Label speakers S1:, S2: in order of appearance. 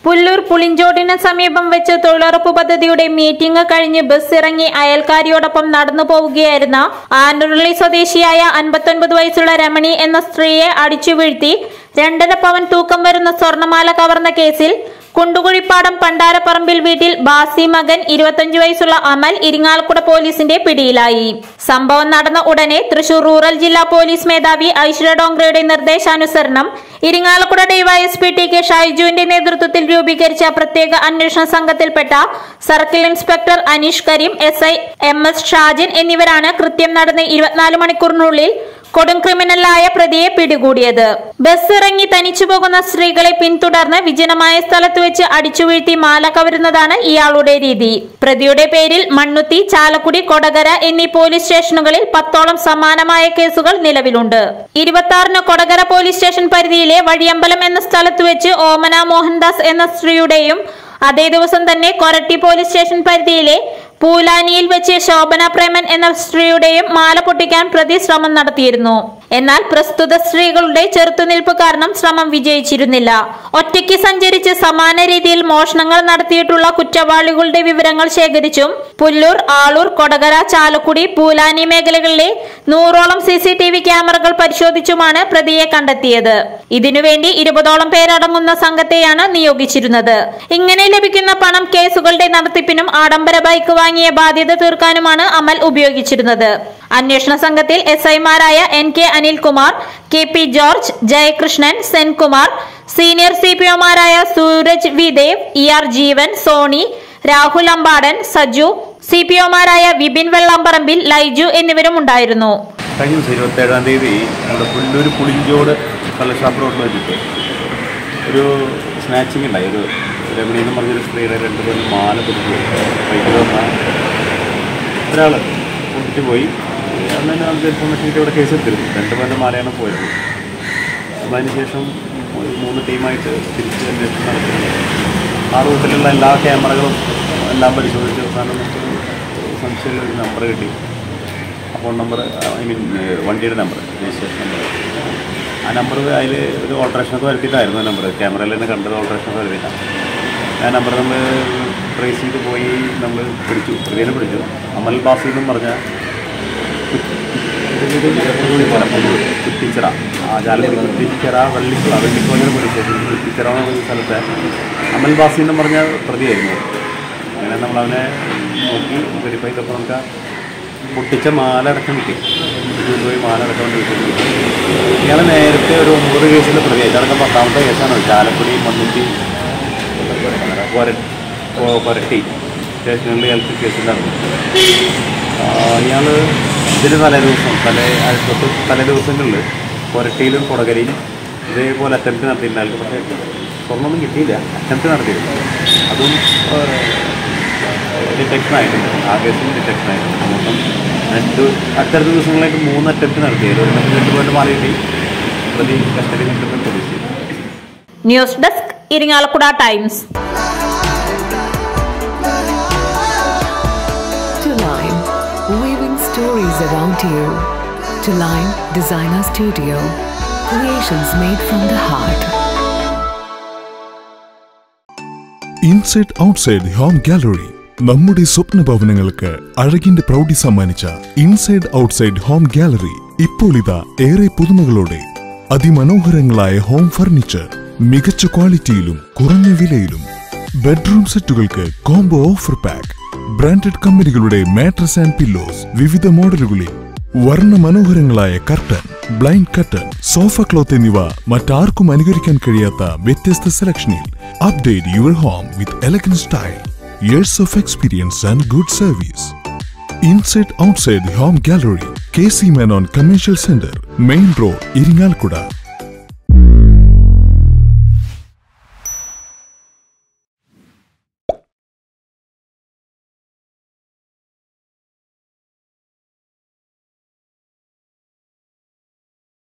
S1: പുല്ലൂർ പുളിഞ്ചോടിന് സമീപം വെച്ച് തൊഴിലുറപ്പ് പദ്ധതിയുടെ മീറ്റിംഗ് കഴിഞ്ഞ് ബസ് ഇറങ്ങി അയൽക്കാരിയോടൊപ്പം നടന്നു പോവുകയായിരുന്ന ആനുരുളി സ്വദേശിയായ അൻപത്തൊൻപത് വയസ്സുള്ള രമണി എന്ന സ്ത്രീയെ അടിച്ചു വീഴ്ത്തി രണ്ടര പവൻ തൂക്കം വരുന്ന സ്വർണമാല കവർന്ന കേസിൽ കുണ്ടുകുഴിപ്പാടം പണ്ടാരപ്പറമ്പിൽ വീട്ടിൽ ബാസി മകൻ ഇരുപത്തഞ്ചു വയസ്സുള്ള അമൽ ഇരിങ്ങാലക്കുട പോലീസിന്റെ പിടിയിലായി സംഭവം നടന്ന ഉടനെ തൃശൂർ റൂറൽ ജില്ലാ പോലീസ് മേധാവി ഐശ്വര്യ ഡോങ്ക്രയുടെ നിർദ്ദേശാനുസരണം ഇരിങ്ങാലക്കുട ഡിവൈഎസ്പി ടി കെ ഷൈജുവിന്റെ നേതൃത്വത്തിൽ രൂപീകരിച്ച പ്രത്യേക അന്വേഷണ സംഘത്തിൽപ്പെട്ട circle inspector Aneesh Kareem S I M S Shajin എന്നിവരാണ് കൃത്യം നടന്ന ഇരുപത്തിനാല് മണിക്കൂറിനുള്ളിൽ കൊടും ക്രിമിനലായ പ്രതിയെ പിടികൂടിയത് ബസ് ഇറങ്ങി തനിച്ചു പോകുന്ന സ്ത്രീകളെ പിന്തുടർന്ന് വിജനമായ സ്ഥലത്ത് വെച്ച് അടിച്ചു വീഴ്ത്തി മാല കവരുന്നതാണ് ഇയാളുടെ രീതി പ്രതിയുടെ പേരിൽ മണ്ണുത്തി ചാലക്കുടി കൊടകര എന്നീ പോലീസ് സ്റ്റേഷനുകളിൽ പത്തോളം സമാനമായ കേസുകൾ നിലവിലുണ്ട് ഇരുപത്തി കൊടകര പോലീസ് സ്റ്റേഷൻ പരിധിയിലെ വഴിയമ്പലം എന്ന സ്ഥലത്ത് വെച്ച് ഓമന മോഹൻദാസ് എന്ന സ്ത്രീയുടെയും അതേ ദിവസം തന്നെ കൊരട്ടി പോലീസ് സ്റ്റേഷൻ പരിധിയിലെ പൂലാനിയിൽ വെച്ച് ശോഭന പ്രേമൻ എന്ന സ്ത്രീയുടെയും മാല പൊട്ടിക്കാൻ പ്രതി ശ്രമം നടത്തിയിരുന്നു എന്നാൽ പ്രസ്തുത സ്ത്രീകളുടെ ചെറുത്തുനിൽപ്പ് കാരണം ശ്രമം വിജയിച്ചിരുന്നില്ല ഒറ്റയ്ക്ക് സഞ്ചരിച്ച് സമാന രീതിയിൽ മോഷണങ്ങൾ നടത്തിയിട്ടുള്ള കുറ്റവാളികളുടെ വിവരങ്ങൾ ശേഖരിച്ചും പുല്ലൂർ ആളൂർ കൊടകര ചാലക്കുടി പൂലാനി മേഖലകളിലെ നൂറോളം സി സി ടി വി ക്യാമറകൾ പരിശോധിച്ചുമാണ് പ്രതിയെ കണ്ടെത്തിയത് ഇതിനുവേണ്ടി ഇരുപതോളം പേരടങ്ങുന്ന സംഘത്തെയാണ് നിയോഗിച്ചിരുന്നത് ഇങ്ങനെ ലഭിക്കുന്ന പണം കേസുകളുടെ നടത്തിപ്പിനും ആഡംബര ബൈക്ക് വാങ്ങിയ ബാധ്യത തീർക്കാനുമാണ് അമൽ ഉപയോഗിച്ചിരുന്നത് അന്വേഷണ സംഘത്തിൽ എസ് ഐമാരായ N K Anilkumar K P George Jayakrishnan Senkumar senior C P ഒമാരായ Sooraj V Dev E R Jeevan Soni Rahul Ambadan Saju C P ഒമാരായ വിപിൻ വെള്ളാമ്പറമ്പിൽ ലൈജു എന്നിവരും ഉണ്ടായിരുന്നു
S2: കഴിഞ്ഞ ദിവസം ഇരുപത്തേഴാം തീയതി നമ്മുടെ പുല്ലൂർ പുളിഞ്ചോട് കള്ളഷാപ്പ് റോഡിൽ വെച്ചിട്ട് ഒരു സ്നാച്ചിങ് ഉണ്ടായി ഒരു രമണി എന്ന് പറഞ്ഞൊരു സ്ത്രീയുടെ രണ്ട് പേരും മാല പിടിച്ചു ബൈക്കിൽ വന്ന ഒരാൾ പൊട്ടിച്ച് പോയി അന്ന് തന്നെ നമുക്ക് ഇൻഫർമേഷൻ കിട്ടി ഇവിടെ കേസ് എടുത്തിരുന്നു രണ്ട് പേരുടെ മാലയാണ് പോയത് അപ്പോൾ അതിനുശേഷം ഒരു മൂന്ന് ടീമായിട്ട് തിരിച്ച് അന്വേഷണം നടത്തുന്നു ആ റൂട്ടിലുള്ള എല്ലാ ക്യാമറകളും എല്ലാം പരിശോധിച്ച് അവസാനം നമുക്കൊരു സംശയമുള്ള ഒരു നമ്പർ കിട്ടി ഫോൺ നമ്പർ ഐ മീൻ വണ്ടിയുടെ നമ്പർ രജിസ്ട്രേഷൻ നമ്പർ ആ നമ്പർ അതിൽ ഒരു ഓൾട്രേഷനൊക്കെ വരുത്തിയിട്ടായിരുന്നു ആ നമ്പർ ക്യാമറയിൽ തന്നെ കണ്ടത് ഓൾട്രേഷനൊക്കെ വരുത്തിയിട്ടാണ് ആ നമ്പർ നമ്മൾ ട്രേസ് ചെയ്ത് പോയി നമ്മൾ പിടിച്ചു പ്രതിയെ പിടിച്ചു അമൽ ബാസി എന്നും പറഞ്ഞ കുറ്റിച്ചിറ ആ ചാലക്കുടി കുറ്റിച്ചിറ വള്ളിക്കുള വെള്ളിക്കോലയുടെ പോലീസ് സ്റ്റേഷൻ കുറ്റിച്ചിറ എന്ന ഒരു സ്ഥലത്തെ അമൽ ബാസി എന്നും പറഞ്ഞ പ്രതിയായിരുന്നു അങ്ങനെ നമ്മളവനെ നോക്കി വെരിഫൈ ചെയ്തപ്പോൾ നമുക്ക് ആ പൊട്ടിച്ച മാല അടക്കം കിട്ടി ഇത് പോയി മാല അടക്കം കൊണ്ട് കിട്ടി ഇയാൾ നേരത്തെ ഒരു ഒമ്പത് കേസിൽ പ്രതിയായി ഇതടക്കം പത്താമത്തെ കേസാണ് ചാലക്കുടി മണ്ണുത്തി കൊര- കൊ- കൊരട്ടി സ്റ്റേഷനുകളിൽ ഇയാൾക്ക് കേസിലാണ് ഇയാൾ ഇതിന് തലേ ദിവസം തലേ തൊട്ട് തലേ ദിവസങ്ങളിൽ കൊരട്ടിയിലും കൊടകരയും ഇതേപോലെ അറ്റംപ്റ്റ് നടത്തിയിട്ടുണ്ടായിരുന്നു പക്ഷേ സ്വർണ്ണമൊന്നും കിട്ടിയില്ല അറ്റംപ്റ്റ് നടത്തിയിരുന്നു അതും ഡിറ്റക്ഷൻ ആയിട്ടുണ്ട് ആ കേസിൽ ഡിറ്റക്ഷൻ ആയിട്ടുണ്ട് മൊത്തം രണ്ട് അടുത്തടുത്ത ദിവസങ്ങളായിട്ട് മൂന്ന് അറ്റംപ്റ്റ് നടത്തിയത് ഒരു രണ്ട് പോയിന്റ് മാറി കിട്ടി പ്രതി കസ്റ്റഡിയിൽ കിട്ടുന്ന പ്രതീക്ഷിച്ചു
S1: news desk Irinjalakuda times
S3: To Line, weaving stories around you. To Line Designer Studio, creations made from the heart.
S4: Inside outside home gallery നമ്മുടെ സ്വപ്ന ഭവനങ്ങൾക്ക് അഴകിന്റെ പ്രൗഢി സമ്മാനിച്ച ഇൻസൈഡ് ഔട്ട്സൈഡ് ഹോം ഗാലറി ഇപ്പോൾ ഇതാ ഏറെ പുതുമകളോടെ അതിമനോഹരങ്ങളായ ഹോം ഫർണിച്ചർ മികച്ച ക്വാളിറ്റിയിലും കുറഞ്ഞ വിലയിലും ബെഡ്റൂം സെറ്റുകൾക്ക് കോംബോ ഓഫർ പാക്ക് ബ്രാൻഡഡ് കമ്പനികളുടെ മാട്രസ് ആൻഡ് പില്ലോസ് വിവിധ മോഡലുകളിൽ വർണ്ണ മനോഹരങ്ങളായ curtain blind curtain sofa cloth എന്നിവ മറ്റാർക്കും അനുകരിക്കാൻ കഴിയാത്ത വ്യത്യസ്ത സെലക്ഷനിൽ update your home with elegant style years of experience and good service inside outside home gallery K C Menon commercial centre main road Irinjalakuda